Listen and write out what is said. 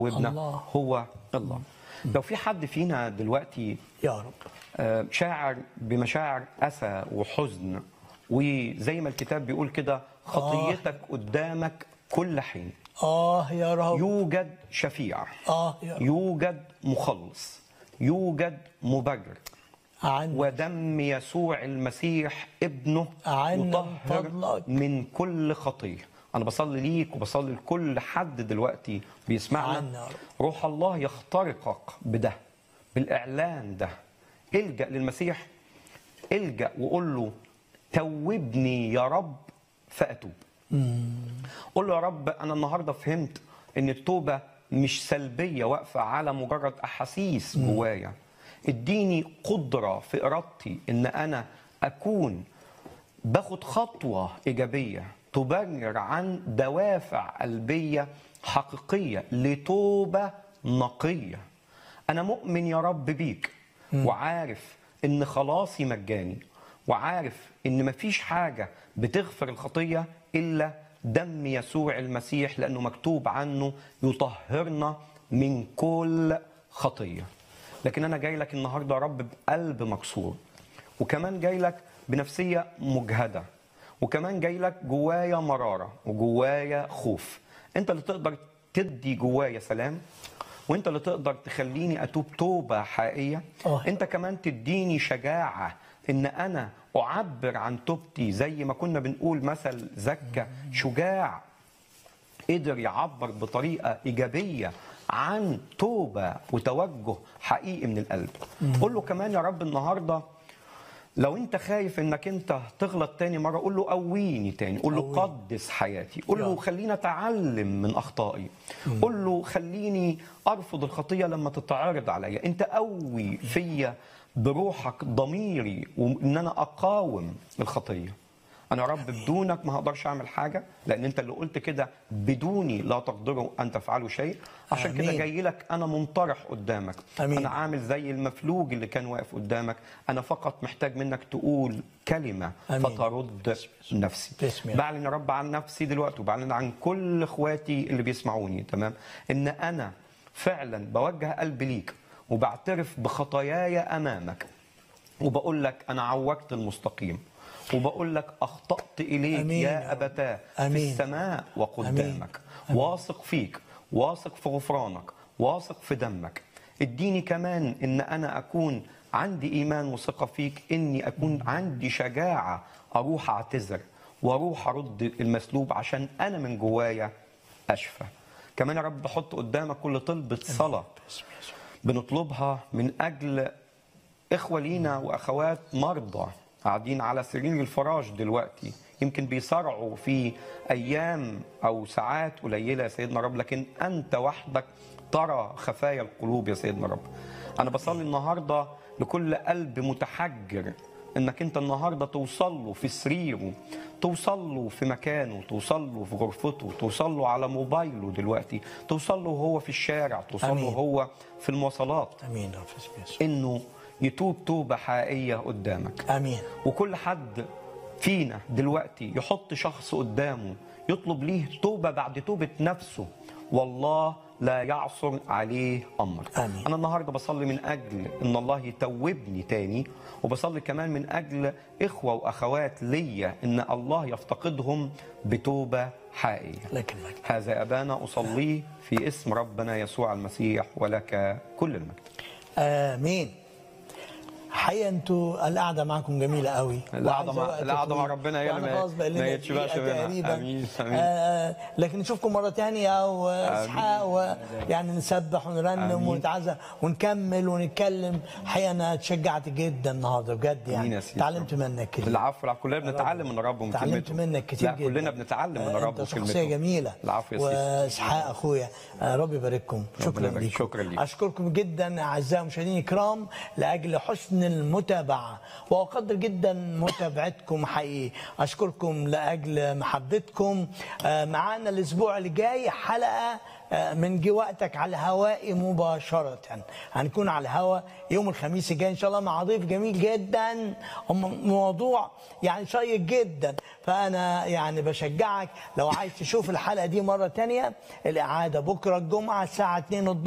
وابنه الله. هو الله لو في حد فينا دلوقتي يا رب آه، شاعر بمشاعر أسى وحزن وزي ما الكتاب بيقول كده خطيتك قدامك كل حين اه يا رب يوجد شفيع اه يا رب يوجد مخلص يوجد مبرر عن ودم يسوع المسيح ابنه أعنا يطهر فضلك. من كل خطيه انا بصلي ليك وبصلي لكل حد دلوقتي بيسمعنا أعنا يا رب. روح الله يخترقك بده بالاعلان ده الجا للمسيح الجا وقول له توبني يا رب فاتوب قول له يا رب انا النهارده فهمت ان التوبه مش سلبيه واقفه على مجرد احاسيس جوايا اديني قدره في ارادتي ان انا اكون باخد خطوه ايجابيه تبرر عن دوافع قلبيه حقيقيه لتوبه نقيه انا مؤمن يا رب بيك وعارف ان خلاصي مجاني وعارف ان مفيش حاجه بتغفر الخطيه الا دم يسوع المسيح لانه مكتوب عنه يطهرنا من كل خطيه لكن انا جاي لك النهارده يا رب بقلب مكسور وكمان جاي لك بنفسيه مجهده وكمان جاي لك جوايا مراره وجوايا خوف انت اللي تقدر تدي جوايا سلام وانت اللي تقدر تخليني اتوب توبه حقيقيه آه. انت كمان تديني شجاعه ان انا اعبر عن توبتي زي ما كنا بنقول مثل زكا شجاع قدر يعبر بطريقه ايجابيه عن توبه وتوجه حقيقي من القلب قول له كمان يا رب النهارده لو انت خايف انك انت تغلط تاني مره قول له قويني تاني قول له قويني. قدس حياتي قول له يا. خليني اتعلم من اخطائي قول له خليني ارفض الخطيه لما تتعرض عليا انت قوي فيا بروحك ضميري وان انا اقاوم الخطيه انا يا رب بدونك ما هقدرش اعمل حاجه لان انت اللي قلت كده بدوني لا تقدروا ان تفعلوا شيء عشان كده آمين. جاي لك انا منطرح قدامك آمين. انا عامل زي المفلوج اللي كان واقف قدامك انا فقط محتاج منك تقول كلمه آمين. فترد نفسي باسم يا رب. بعلن يا رب عن نفسي دلوقتي وبعلن عن كل اخواتي اللي بيسمعوني تمام ان انا فعلا بوجه قلبي ليك وبعترف بخطاياي امامك وبقول لك انا عوجت المستقيم وبقول لك اخطات اليك آمين يا يا رب. ابتاه في آمين. السماء وقدامك واثق فيك واثق في غفرانك واثق في دمك اديني كمان ان انا اكون عندي ايمان وثقه فيك اني اكون عندي شجاعه اروح اعتذر واروح ارد المسلوب عشان انا من جوايا اشفى كمان يا رب بحط قدامك كل طلبه صلاه بنطلبها من اجل اخوه لينا واخوات مرضى قاعدين على سرير الفراش دلوقتي يمكن بيصارعوا في ايام او ساعات قليله يا سيدنا رب لكن انت وحدك ترى خفايا القلوب يا سيدنا رب انا بصلي النهارده لكل قلب متحجر انك انت النهارده توصل له في سريره توصل له في مكانه توصل له في غرفته توصل له على موبايله دلوقتي توصل له وهو في الشارع توصل له آمين. وهو في المواصلات امين يا رب في اسم يسوع انه يتوب توبه حقيقيه قدامك امين وكل حد فينا دلوقتي يحط شخص قدامه يطلب ليه توبه بعد توبه نفسه والله لا يعصر عليه امر آمين. انا النهارده بصلي من اجل ان الله يتوبني تاني وبصلي كمان من اجل اخوه واخوات ليا ان الله يفتقدهم بتوبه حقيقيه لكن المجد هذا ابانا اصليه في اسم ربنا يسوع المسيح ولك كل المجد امين حقيقة انتوا القعدة معكم جميلة قوي القعدة وعايزة مع- وقت القعدة مع طويل. ربنا هي اللي وأنا ما- خلاص بقى لنا ما يتشبعش دقيقة منها. تقريبا آمين، آمين. آه لكن نشوفكم مرة تانية وإسحاق ويعني نسبح ونرنم آمين. ونتعزى ونكمل ونتكلم حقيقة أنا اتشجعت جدا النهاردة بجد آمين يعني يا سيدي. تعلمت منك كتير العفو العفو كلنا بنتعلم من الرب ومن تعلمت كلمته منك كتير لا جدا كلنا بنتعلم من آه، الرب انت وكلمته شخصيه جميله العفو يا سيدي واسحاق اخويا آه، ربي يبارككم شكرا يبارك. لكم شكرا ليك. اشكركم جدا اعزائي المشاهدين الكرام لاجل حسن المتابعه واقدر جدا متابعتكم حقيقي اشكركم لاجل محبتكم آه، معانا الاسبوع اللي جاي حلقه آه، من جه وقتك على الهواء مباشره هنكون على الهواء يوم الخميس الجاي ان شاء الله مع ضيف جميل جدا هم- موضوع يعني شيق جدا فانا يعني بشجعك لو عايز تشوف الحلقه دي مره تانية الاعاده بكره الجمعه الساعه 2 الظهر